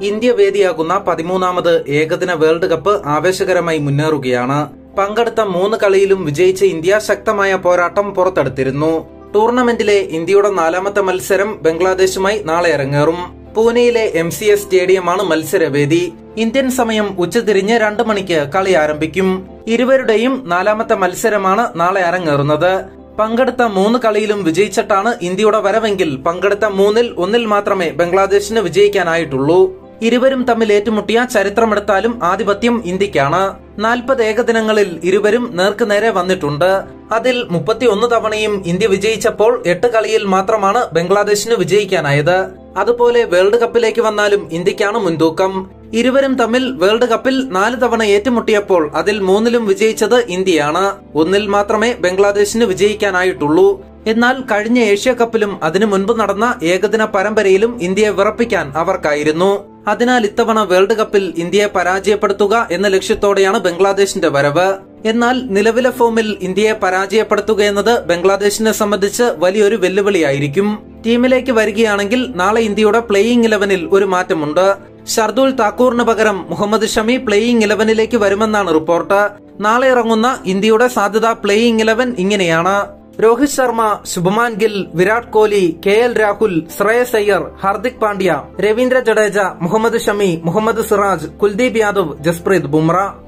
India വേദിയാകുന്ന പതിമൂന്നാമത് ഏകദിന world cup ആവേശകരമായി മുന്നേറുകയാണ് പങ്കെടുത്ത മൂന്ന് കളിയിലും വിജയിച്ച ഇന്ത്യ ശക്തമായ പോരാട്ടം പുറത്തെടുത്തിരുന്നു ടൂർണമെന്റിലെ ഇന്ത്യയുടെ നാലാമത്തെ മത്സരം ബംഗ്ലാദേശുമായി നാളെ അരങ്ങേറും പൂനെയിലെ എം സി എസ് സ്റ്റേഡിയമാണ് മത്സരവേദി ഇന്ത്യൻ സമയം ഉച്ചതിരിഞ്ഞ് രണ്ട് മണിക്ക് കളി ആരംഭിക്കും ഇരുവരുടെയും നാലാമത്തെ മത്സരമാണ് നാളെ അരങ്ങേറുന്നത് പങ്കെടുത്ത മൂന്ന് കളിയിലും വിജയിച്ചിട്ടാണ് ഇന്ത്യയുടെ വരവെങ്കിൽ പങ്കെടുത്ത മൂന്നിൽ ഒന്നിൽ മാത്രമേ ബംഗ്ലാദേശിന് വിജയിക്കാനായിട്ടുള്ളൂ ഇരുവരും തമ്മിൽ ഏറ്റുമുട്ടിയ ചരിത്രമെടുത്താലും ആധിപത്യം ഇന്ത്യക്കാണ് നാൽപ്പത് ഏകദിനങ്ങളിൽ ഇരുവരും നേർക്കുനേരെ വന്നിട്ടുണ്ട് അതിൽ മുപ്പത്തിയൊന്ന് തവണയും ഇന്ത്യ വിജയിച്ചപ്പോൾ എട്ട് കളിയിൽ മാത്രമാണ് ബംഗ്ലാദേശിന് വിജയിക്കാനായത് അതുപോലെ വേൾഡ് കപ്പിലേക്ക് വന്നാലും ഇന്ത്യക്കാണ് മുൻതൂക്കം ഇരുവരും തമ്മിൽ വേൾഡ് കപ്പിൽ നാല് തവണ ഏറ്റുമുട്ടിയപ്പോൾ അതിൽ മൂന്നിലും വിജയിച്ചത് ഇന്ത്യയാണ് ഒന്നിൽ മാത്രമേ ബംഗ്ലാദേശിന് വിജയിക്കാനായിട്ടുള്ളൂ എന്നാൽ കഴിഞ്ഞ ഏഷ്യ കപ്പിലും അതിനു മുൻപ് നടന്ന ഏകദിന പരമ്പരയിലും ഇന്ത്യയെ വിറപ്പിക്കാൻ അവർക്കായിരുന്നു അതിനാൽ ഇത്തവണ വേൾഡ് കപ്പിൽ ഇന്ത്യയെ പരാജയപ്പെടുത്തുക എന്ന ലക്ഷ്യത്തോടെയാണ് ബംഗ്ലാദേശിന്റെ വരവ് എന്നാൽ നിലവിലെ ഫോമിൽ ഇന്ത്യയെ പരാജയപ്പെടുത്തുക എന്നത് ബംഗ്ലാദേശിനെ സംബന്ധിച്ച് വലിയൊരു വെല്ലുവിളിയായിരിക്കും ടീമിലേക്ക് വരികയാണെങ്കിൽ നാളെ ഇന്ത്യയുടെ പ്ലേയിംഗ് ഇലവനിൽ ഒരു മാറ്റമുണ്ട് ഷർദുൽ താക്കൂറിന് പകരം മുഹമ്മദ് ഷമി പ്ലേയിംഗ് ഇലവനിലേക്ക് വരുമെന്നാണ് റിപ്പോർട്ട് നാളെ ഇറങ്ങുന്ന ഇന്ത്യയുടെ സാധ്യത പ്ലേയിംഗ് ഇലവൻ ഇങ്ങനെയാണ് രോഹിത് ശർമ്മ ശുഭമാൻ ഗിൽ വിരാട് കോഹ്ലി കെ എൽ രാഹുൽ ശ്രേയസ് അയ്യർ ഹാർദിക് പാണ്ഡ്യ രവീന്ദ്ര ജഡേജ മുഹമ്മദ് ഷമി മുഹമ്മദ് സിറാജ് കുൽദീപ് യാദവ് ജസ്പ്രീത് ബുംറ